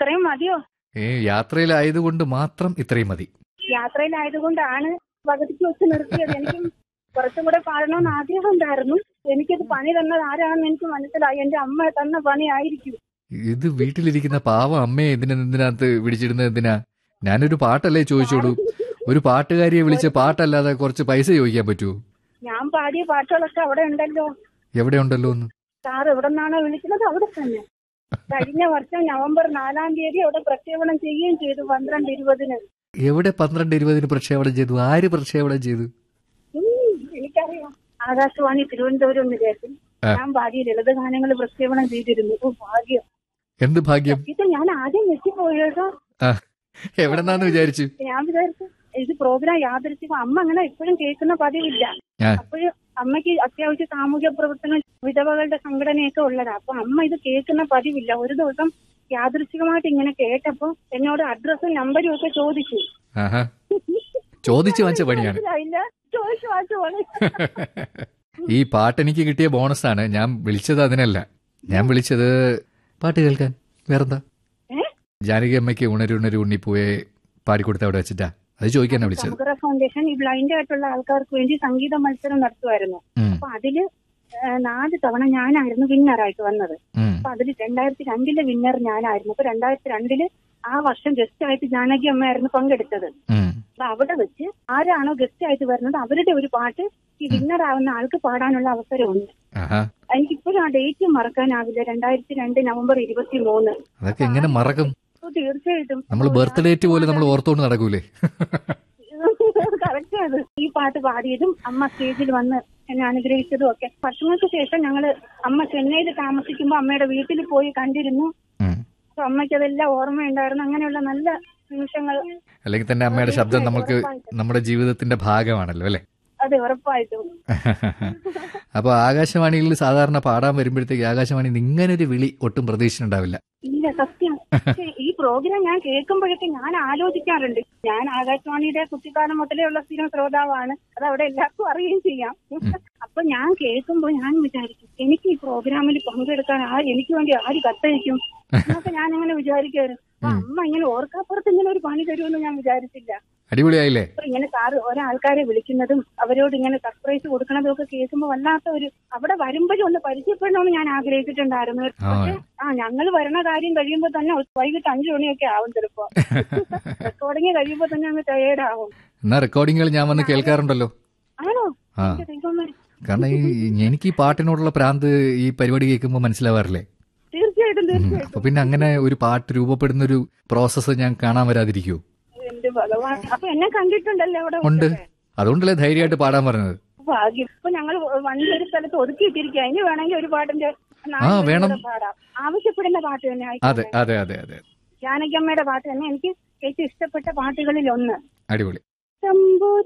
ഇത്രയും മതിയോ ഏ യാത്രയിലായതുകൊണ്ട് മാത്രം ഇത്രയും മതി യാത്രയിലായതുകൊണ്ടാണ് പകുതിക്ക് വെച്ച് നിർത്തിയത് എനിക്കും കുറച്ചും കൂടെ പാടണമെന്ന് ആഗ്രഹം ഉണ്ടായിരുന്നു എനിക്കത് പണി തന്നത് ആരാണെന്ന് എനിക്ക് മനസ്സിലായി എന്റെ അമ്മ തന്ന പണി ആയിരിക്കും ഇത് വീട്ടിലിരിക്കുന്ന പാവം അമ്മയെ എന്തിനാ ഇതിനകത്ത് വിളിച്ചിടുന്നത് എന്തിനാ ഞാനൊരു പാട്ടല്ലേ ചോദിച്ചോളൂ ഒരു പാട്ടുകാരിയെ വിളിച്ച് പാട്ടല്ലാതെ കുറച്ച് പൈസ ചോദിക്കാൻ പറ്റുമോ ഞാൻ പാടിയ പാട്ടുകളൊക്കെ അവിടെ ഉണ്ടല്ലോ എവിടെ ഉണ്ടല്ലോ ഒന്ന് സാർ എവിടെ നിന്നാണോ വിളിക്കുന്നത് അവിടെ തന്നെ കഴിഞ്ഞ വർഷം നവംബർ നാലാം തീയതി അവിടെ പ്രക്ഷേപണം ചെയ്യുകയും ചെയ്തു പന്ത്രണ്ട് ഇരുപതിന് എവിടെ പന്ത്രണ്ട് ഇരുപതിന് പ്രക്ഷേപണം ചെയ്തു ആര് പ്രക്ഷേപണം ചെയ്തു ഉം, എനിക്കറിയാം ആകാശവാണി തിരുവനന്തപുരം നിലയത്തിൽ ആ. ഞാൻ പാടിയ ലളിതഗാനങ്ങൾ പ്രക്ഷേപണം ചെയ്തിരുന്നു ഓ ഭാഗ്യം എന്ത് ഭാഗ്യം ഇത് ഞാൻ ആദ്യം ഞെട്ടിപ്പോയി കേട്ടോ ആ എവിടെന്നാന്ന് വിചാരിച്ചു ഞാൻ വിചാരിച്ചു ഇത് പ്രോഗ്രാം യാദൃശ്യം അമ്മ അങ്ങനെ എപ്പോഴും കേൾക്കുന്ന പതിവില്ല ആ. അപ്പോഴും അമ്മയ്ക്ക് അത്യാവശ്യ സാമൂഹ്യ പ്രവർത്തനം വിധവകളുടെ സംഘടനയൊക്കെ ഉള്ളതാ അപ്പൊ അമ്മ ഇത് കേൾക്കുന്ന പതിവില്ല ഒരു ദിവസം യാദൃശ്ചികമായിട്ട് ഇങ്ങനെ കേട്ടപ്പോ എന്നോട് അഡ്രസ്സും നമ്പരും ഒക്കെ ചോദിച്ചു ആഹാ ചോദിച്ചു വാങ്ങിച്ച പണിയാണ് മനസ്സിലായില്ല ചോദിച്ചു വാങ്ങിച്ചു പണി ഈ പാട്ട് എനിക്ക് കിട്ടിയ ബോണസാണ് ഞാൻ വിളിച്ചത് അതിനല്ല ഞാൻ വിളിച്ചത് പാട്ട് കേൾക്കാൻ വേറെന്താ ഏ? ജാനകി അമ്മയ്ക്ക് ഉണരു ഉണരു ഉണ്ണിപ്പോയെ പാടിക്കൊടുത്ത അവിടെ വെച്ചിട്ടാ അത് ചോദിക്കാനാ വിളിച്ചത് സമഗ്ര ഫൗണ്ടേഷൻ ഈ ബ്ലൈൻഡ് ആയിട്ടുള്ള ആൾക്കാർക്ക് വേണ്ടി സംഗീത മത്സരം നടത്തുമായിരുന്നു ഉം, അപ്പൊ അതില് ഏ, നാല് തവണ ഞാനായിരുന്നു വിന്നറായിട്ട് വന്നത് ഉം, അപ്പൊ അതിൽ രണ്ടായിരത്തി രണ്ടിലെ വിന്നർ ഞാനായിരുന്നു അപ്പൊ രണ്ടായിരത്തി രണ്ടില് ആ വർഷം ഗസ്റ്റ് ആയിട്ട് ജാനകി അമ്മയായിരുന്നു പങ്കെടുത്തത് ഉം. അപ്പൊ അവിടെ വെച്ച് ആരാണോ ഗസ്റ്റ് ആയിട്ട് വരുന്നത് അവരുടെ ഒരു പാട്ട് ഈ വിന്നർ ആവുന്ന ആൾക്ക് പാടാനുള്ള അവസരമുണ്ട് ആഹാ എനിക്കിപ്പോഴും ആ ഡേറ്റ് മറക്കാനാവില്ല രണ്ടായിരത്തി രണ്ട് നവംബർ ഇരുപത്തി മൂന്ന് അതൊക്കെ എങ്ങനെ മറക്കും തീർച്ചയായിട്ടും നമ്മൾ ബർത്ത്ഡേ ഡേറ്റ് പോലെ നമ്മൾ ഓർത്തോണ്ട് നടക്കൂലേ കറക്റ്റ് അത് ഈ പാട്ട് പാടിയതും അമ്മ സ്റ്റേജിൽ വന്ന് എന്നെ അനുഗ്രഹിച്ചതും ഒക്കെ വർഷങ്ങൾക്ക് ശേഷം ഞങ്ങള് അമ്മ ചെന്നൈയിൽ താമസിക്കുമ്പോ അമ്മയുടെ വീട്ടിൽ പോയി കണ്ടിരുന്നു ഉം. അപ്പൊ അമ്മയ്ക്ക് അതെല്ലാം ഓർമ്മയുണ്ടായിരുന്നു അങ്ങനെയുള്ള നല്ല നിമിഷങ്ങൾ അല്ലെങ്കിൽ തന്നെ അമ്മയുടെ ശബ്ദം നമുക്ക് നമ്മുടെ ജീവിതത്തിന്റെ ഭാഗമാണല്ലോ അല്ലെ അതെ ഉറപ്പായിട്ടും അപ്പൊ ആകാശവാണിയിൽ സാധാരണ പാടാൻ വരുമ്പോഴത്തേക്ക് ആകാശവാണി ഇങ്ങനെ ഒരു വിളി ഒട്ടും പ്രതീക്ഷിച്ചിട്ടുണ്ടാവില്ല ഇല്ല സത്യം പക്ഷേ ഈ പ്രോഗ്രാം ഞാൻ കേൾക്കുമ്പോഴൊക്കെ ഞാൻ ആലോചിക്കാറുണ്ട് ഞാൻ ആകാശവാണിയുടെ കുട്ടിക്കാലം മുതലേ ഉള്ള സ്ഥിരം ശ്രോതാവാണ് അത് അവിടെ എല്ലാവർക്കും അറിയുകയും ചെയ്യാം അപ്പൊ ഞാൻ കേൾക്കുമ്പോൾ ഞാൻ വിചാരിക്കും എനിക്ക് ഈ പ്രോഗ്രാമിൽ പങ്കെടുക്കാൻ ആ എനിക്ക് വേണ്ടി ആര് കത്തയക്കും എന്നൊക്കെ ഞാൻ അങ്ങനെ വിചാരിക്കായിരുന്നു അപ്പൊ അമ്മ ഇങ്ങനെ ഓർക്കാപ്പുറത്ത് ഇങ്ങനെ ഒരു പണി തരുമെന്ന് ഞാൻ വിചാരിച്ചില്ല അടിപൊളിയായില്ലേ അപ്പൊ ഇങ്ങനെ സാറ് ഒരാൾക്കാരെ വിളിക്കുന്നതും അവരോട് ഇങ്ങനെ സർപ്രൈസ് കൊടുക്കുന്നതും ഒക്കെ കേൾക്കുമ്പോൾ വല്ലാത്ത ഒരു അവിടെ വരുമ്പോഴും ഒന്ന് പരിചയപ്പെടണമെന്ന് ഞാൻ ആഗ്രഹിച്ചിട്ടുണ്ടായിരുന്നു ആ. പക്ഷെ ആ ഞങ്ങൾ വരണ കാര്യം കഴിയുമ്പോൾ തന്നെ വൈകിട്ട് അഞ്ചു മണിയൊക്കെ ആവും ചിലപ്പോ റെക്കോർഡിങ് കഴിയുമ്പോൾ തന്നെ അങ്ങ് ടയേർഡ് ആവും എന്നാ റെക്കോർഡിങ്ങുകൾ ഞാൻ വന്ന് കേൾക്കാറുണ്ടല്ലോ ആണോ ആ എന്റെ ദൈവമേ. കാരണം ഈ എനിക്ക് ഈ പാട്ടിനോടുള്ള ഭ്രാന്ത് ഈ പരിപാടി കേൾക്കുമ്പോൾ മനസ്സിലാവാറില്ലേ തീർച്ചയായിട്ടും ഉം. തീർച്ചയായിട്ടും അപ്പൊ പിന്നെ അങ്ങനെ ഒരു പാട്ട് രൂപപ്പെടുന്ന ഒരു പ്രോസസ്സ് ഞാൻ കാണാൻ വരാതിരിക്കൂ എന്റെ ഭഗവാൻ അപ്പൊ എന്നെ കണ്ടിട്ടുണ്ടല്ലോ അവിടെ ഉണ്ട് വെച്ചൊക്കെ. അതുകൊണ്ടല്ലേ ധൈര്യമായിട്ട് പാടാൻ പറഞ്ഞത് ഭാഗ്യം ഇപ്പൊ ഞങ്ങൾ വണ്ടി ഒരു സ്ഥലത്ത് ഒതുക്കിയിട്ടിരിക്കുക ഇനി വേണമെങ്കിൽ ഒരു പാട്ടിന്റെ ആ, വേണം. പാടാം ആവശ്യപ്പെടുന്ന പാട്ട് തന്നെ അതെ ആയിക്കോട്ടെ അതെ അതെ അതെ ജാനകിയമ്മയുടെ പാട്ട് തന്നെ എനിക്ക് ഏറ്റവും ഇഷ്ടപ്പെട്ട പാട്ടുകളിൽ ഒന്ന് അടിപൊളി ശംഭോ